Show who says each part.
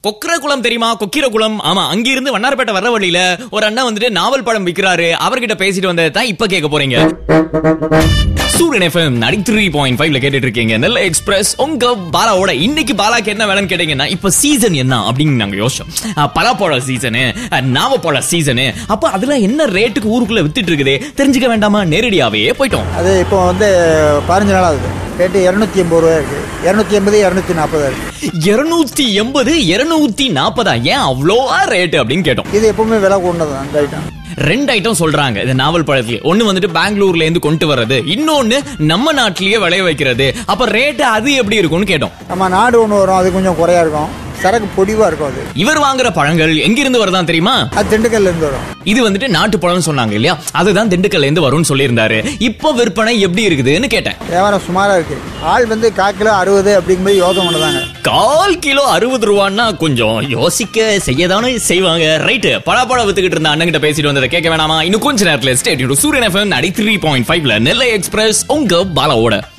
Speaker 1: கொக்கிரகுளம் தெரியுமா கொக்கிரகுளம் ஆமா அங்கிருந்து வண்ணாரப்பேட்டை வர்ற வழியில ஒரு அண்ணா வந்துட்டு நாவல் பழம் விக்கிறாரு அவர்கிட்ட பேசிட்டு வந்ததை தான் இப்ப கேட்க போறீங்க சூரியன் எஃப்எம் நடி த்ரீ பாயிண்ட் ஃபைவ்ல கேட்டுட்டு இருக்கீங்க நெல்லை எக்ஸ்பிரஸ் உங்க பாலாவோட இன்னைக்கு பாலாக்கு என்ன வேலைன்னு கேட்டீங்கன்னா இப்ப சீசன் என்ன அப்படின்னு நாங்க யோசிச்சோம் அஹ், பலாப்பழ சீசனு நாவப்பழ சீசனு அப்ப அதுல என்ன ரேட்டுக்கு ஊருக்குள்ள வித்துட்டு இருக்குதே தெரிஞ்சுக்க வேண்டாமா நேரடியாவே போயிட்டோம்
Speaker 2: அது இப்போ வந்து பதினஞ்சு நாள் ஆகுது ரேட்டு இரநூத்தி எண்பது ரூபா இருக்கு இரநூத்தி எண்பது இரநூத்தி நாற்பது இருக்கு
Speaker 1: இருநூத்தி எண்பது இருநூத்தி நாற்பதா ஏன் அவ்வளோவா ரேட்டு அப்படின்னு கேட்டோம்
Speaker 2: இது எப்பவுமே விலை கொண்டது அந்த ஐட்டம்
Speaker 1: ரெண்டு ஐட்டம் சொல்றாங்க இந்த நாவல் பழத்துல ஒண்ணு வந்துட்டு பெங்களூர்ல இருந்து கொண்டு வர்றது இன்னொன்னு நம்ம நாட்டிலேயே விளைய வைக்கிறது அப்ப ரேட்டு அது எப்படி இருக்கும்னு கேட்டோம்
Speaker 2: நம்ம நாடு ஒன்று வரும் அது கொஞ்சம் குறையா இருக்கும் சரக்கு பொடிவாக இருக்கும் அது
Speaker 1: இவர் வாங்குற பழங்கள் எங்கிருந்து வருதான் தெரியுமா
Speaker 2: அது திண்டுக்கல்ல இருந்து வரும்
Speaker 1: இது வந்துட்டு நாட்டு பழம்னு சொன்னாங்க இல்லையா அதுதான் திண்டுக்கல்ல இருந்து வரும்னு சொல்லியிருந்தாரு இப்போ விற்பனை எப்படி இருக்குதுன்னு கேட்டேன்
Speaker 2: வியாபாரம் சுமாராக இருக்கு ஆள் வந்து கால் கிலோ அறுபது அப்படிங்கும்போது யோகம் பண்ணுதாங்க
Speaker 1: கால் கிலோ அறுபது ரூபான்னா கொஞ்சம் யோசிக்க செய்யதானே செய்வாங்க ரைட்டு பழப்பழ வித்துக்கிட்டு இருந்த அண்ணன் கிட்ட பேசிட்டு வந்ததை கேட்க வேணாமா இன்னும் கொஞ்ச நேரத்துல ஸ்டேட் சூரியன் எஃப்எம் நடி த்ரீ பாயிண்ட் ஃபைவ்ல நெல்லை எக்ஸ்பிரஸ் உங்க பாலாவோட